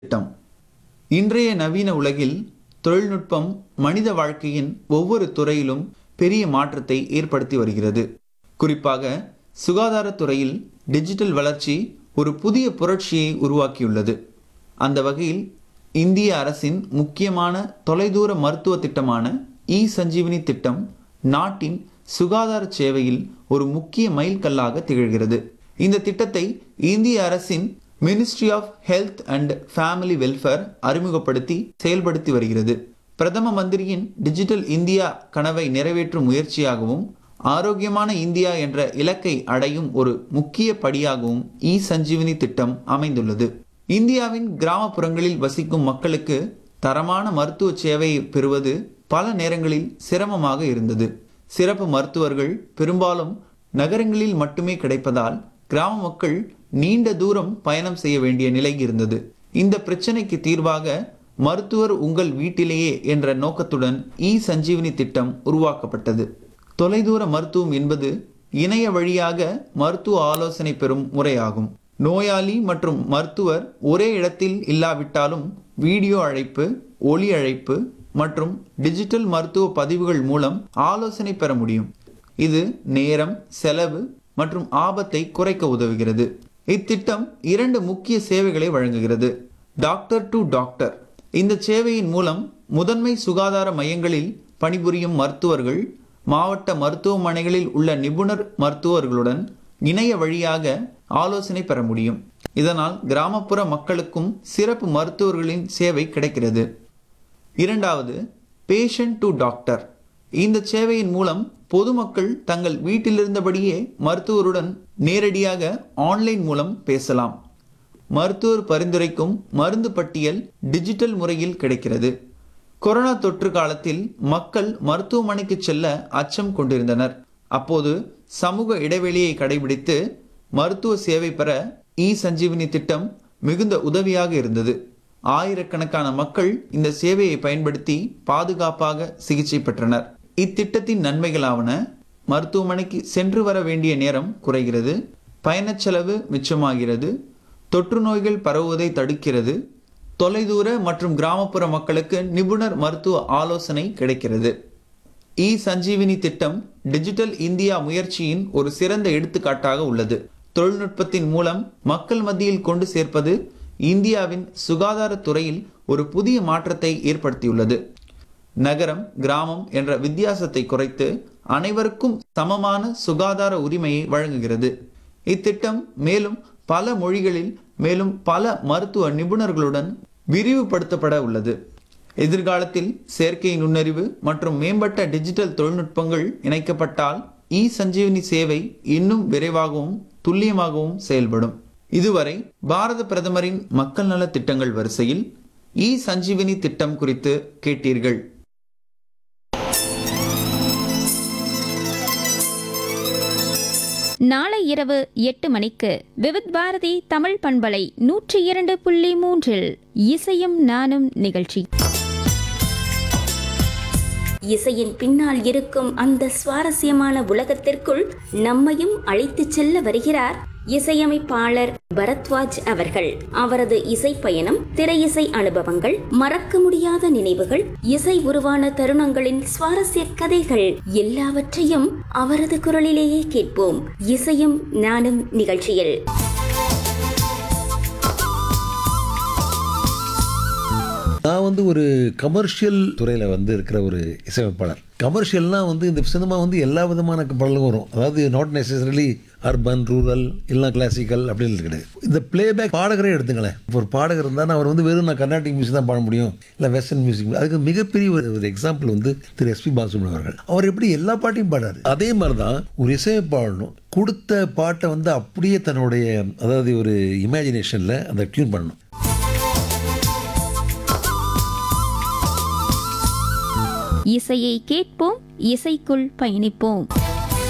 திட்டம் இன்றைய நவீன உலகில் தொழில்நுட்பம் மனித வாழ்க்கையின் ஒவ்வொரு துறையிலும் பெரிய மாற்றத்தை ஏற்படுத்தி வருகிறது குறிப்பாக சுகாதாரத்துறையில் டிஜிட்டல் வளர்ச்சி ஒரு புதிய புரட்சியை உருவாக்கியுள்ளது அந்த வகையில் இந்திய அரசின் முக்கியமான தொலைதூர மருத்துவ திட்டமான இ சஞ்சீவினி திட்டம் நாட்டின் சுகாதார சேவையில் ஒரு முக்கிய மைல்கல்லாக திகழ்கிறது இந்த திட்டத்தை இந்திய அரசின் ministry of health and family welfare அறிமுகப்படுத்தி செயல்படுத்தி வருகிறது பிரதம மந்திரியின் டிஜிட்டல் இந்தியா கனவை நிறைவேற்றும் முயற்சியாகவும் ஆரோக்கியமான இந்தியா என்ற இலக்கை அடையும் ஒரு முக்கிய படியாகவும் இ சஞ்சீவினி திட்டம் அமைந்துள்ளது இந்தியாவின் கிராமப்புறங்களில் வசிக்கும் மக்களுக்கு தரமான மருத்துவ சேவையை பெறுவது பல நேரங்களில் சிரமமாக இருந்தது சிறப்பு மருத்துவர்கள் பெரும்பாலும் நகரங்களில் மட்டுமே கிடைப்பதால் கிராம மக்கள் நீண்ட தூரம் பயணம் செய்ய வேண்டிய நிலை இருந்தது இந்த பிரச்சனைக்கு தீர்வாக மருத்துவர் உங்கள் வீட்டிலேயே என்ற நோக்கத்துடன் இ சஞ்சீவினி திட்டம் உருவாக்கப்பட்டது தொலைதூர மருத்துவம் என்பது இணைய வழியாக மருத்துவ ஆலோசனை பெறும் முறையாகும் நோயாளி மற்றும் மருத்துவர் ஒரே இடத்தில் இல்லாவிட்டாலும் வீடியோ அழைப்பு ஒலி அழைப்பு மற்றும் டிஜிட்டல் மருத்துவ பதிவுகள் மூலம் ஆலோசனை பெற முடியும் இது நேரம் செலவு மற்றும் ஆபத்தை குறைக்க உதவுகிறது இத்திட்டம் இரண்டு முக்கிய சேவைகளை வழங்குகிறது டாக்டர் டு டாக்டர் இந்த சேவையின் மூலம் முதன்மை சுகாதார மையங்களில் பணிபுரியும் மருத்துவர்கள் மாவட்ட மருத்துவமனைகளில் உள்ள நிபுணர் மருத்துவர்களுடன் இணைய வழியாக ஆலோசனை பெற முடியும் இதனால் கிராமப்புற மக்களுக்கும் சிறப்பு மருத்துவர்களின் சேவை கிடைக்கிறது இரண்டாவது பேஷண்ட் டு டாக்டர் இந்த சேவையின் மூலம் பொதுமக்கள் தங்கள் வீட்டிலிருந்தபடியே மருத்துவருடன் நேரடியாக ஆன்லைன் மூலம் பேசலாம் மருத்துவர் பரிந்துரைக்கும் மருந்து பட்டியல் டிஜிட்டல் முறையில் கிடைக்கிறது கொரோனா தொற்று காலத்தில் மக்கள் மருத்துவமனைக்கு செல்ல அச்சம் கொண்டிருந்தனர் அப்போது சமூக இடைவெளியை கடைபிடித்து மருத்துவ சேவை பெற இ சஞ்சீவினி திட்டம் மிகுந்த உதவியாக இருந்தது ஆயிரக்கணக்கான மக்கள் இந்த சேவையை பயன்படுத்தி பாதுகாப்பாக சிகிச்சை பெற்றனர் இத்திட்டத்தின் நன்மைகளாவன மருத்துவமனைக்கு சென்று வர வேண்டிய நேரம் குறைகிறது பயணச் செலவு மிச்சமாகிறது தொற்று நோய்கள் பரவுவதை தடுக்கிறது தொலைதூர மற்றும் கிராமப்புற மக்களுக்கு நிபுணர் மருத்துவ ஆலோசனை கிடைக்கிறது இ சஞ்சீவினி திட்டம் டிஜிட்டல் இந்தியா முயற்சியின் ஒரு சிறந்த எடுத்துக்காட்டாக உள்ளது தொழில்நுட்பத்தின் மூலம் மக்கள் மத்தியில் கொண்டு சேர்ப்பது இந்தியாவின் சுகாதாரத்துறையில் ஒரு புதிய மாற்றத்தை ஏற்படுத்தியுள்ளது நகரம் கிராமம் என்ற வித்தியாசத்தை குறைத்து அனைவருக்கும் சமமான சுகாதார உரிமையை வழங்குகிறது இத்திட்டம் மேலும் பல மொழிகளில் மேலும் பல மருத்துவ நிபுணர்களுடன் விரிவுபடுத்தப்பட உள்ளது எதிர்காலத்தில் செயற்கை நுண்ணறிவு மற்றும் மேம்பட்ட டிஜிட்டல் தொழில்நுட்பங்கள் இணைக்கப்பட்டால் இ சஞ்சீவினி சேவை இன்னும் விரைவாகவும் துல்லியமாகவும் செயல்படும் இதுவரை பாரத பிரதமரின் மக்கள் நல திட்டங்கள் வரிசையில் இ சஞ்சீவினி திட்டம் குறித்து கேட்டீர்கள் நாளை இரவு எட்டு மணிக்கு விவித் பாரதி தமிழ் பண்பலை நூற்றி இரண்டு புள்ளி மூன்றில் இசையும் நானும் நிகழ்ச்சி இசையின் பின்னால் இருக்கும் அந்த சுவாரஸ்யமான உலகத்திற்குள் நம்மையும் அழைத்துச் செல்ல வருகிறார் இசையமைப்பாளர் பரத்வாஜ் அவர்கள் அவரது இசை பயணம் திரையிசை அனுபவங்கள் மறக்க முடியாத நினைவுகள் இசை உருவான தருணங்களின் சுவாரஸ்ய கதைகள் எல்லாவற்றையும் அவரது குரலிலேயே கேட்போம் இசையும் நானும் நிகழ்ச்சியில் நான் வந்து ஒரு கமர்ஷியல் துறையில் வந்து இருக்கிற ஒரு இசையமைப்பாளர் கமர்ஷியல்னால் வந்து இந்த சினிமா வந்து எல்லா விதமான பாடலும் வரும் அதாவது நாட் நெசசரிலி அர்பன் ரூரல் இல்லை கிளாசிக்கல் அப்படின்னு கிடையாது இந்த பிளேபேக் பாடகரே எடுத்துங்களேன் இப்போ ஒரு பாடகர் இருந்தால் அவர் வந்து வெறும் நான் கர்நாடிக் மியூசிக் தான் பாட முடியும் இல்லை வெஸ்டர்ன் மியூசிக் அதுக்கு மிகப்பெரிய ஒரு ஒரு எக்ஸாம்பிள் வந்து திரு எஸ்பி பாலசுப்ரமணியம் அவர்கள் அவர் எப்படி எல்லா பாட்டையும் பாடாரு அதே மாதிரி தான் ஒரு இசையமைப்பாளனும் கொடுத்த பாட்டை வந்து அப்படியே தன்னுடைய அதாவது ஒரு இமேஜினேஷனில் அந்த டியூன் பண்ணணும் இசையை கேட்போம் இசைக்குள் பயணிப்போம்